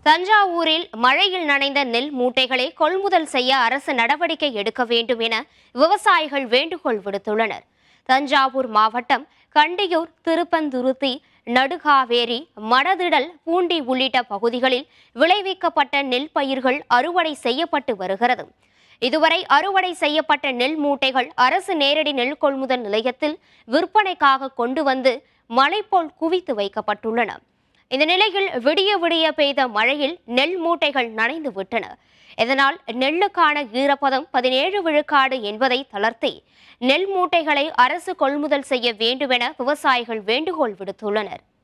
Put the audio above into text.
தஞ்சாவூரில் மழையில் நனைந்த நெல் மூட்டைகளை கொள்முதல் செய்ய அரசு நடவடிக்கை எடுக்க வேண்டும் என விவசாயிகள் வேண்டுகோள் விடுத்துள்ளனர் தஞ்சாவூர் மாவட்டம் கண்டியூர் திருப்பந்துருத்தி நடுகாவேரி மடதிடல் பூண்டி உள்ளிட்ட பகுதிகளில் விளைவிக்கப்பட்ட நெல் பயிர்கள் அறுவடை செய்யப்பட்டு வருகிறது இதுவரை அறுவடை செய்யப்பட்ட நெல் மூட்டைகள் அரசு நேரடி நெல் கொள்முதல் நிலையத்தில் விற்பனைக்காக கொண்டு வந்து மலை போல் குவித்து வைக்கப்பட்டுள்ளன இந்த நிலையில் விடிய விடிய பெய்த மழையில் நெல் மூட்டைகள் நனைந்து விட்டன இதனால் நெல்லுக்கான ஈரப்பதம் பதினேழு விழுக்காடு என்பதை தளர்த்தி நெல் மூட்டைகளை அரசு கொள்முதல் செய்ய வேண்டுமென விவசாயிகள் வேண்டுகோள் விடுத்துள்ளனர்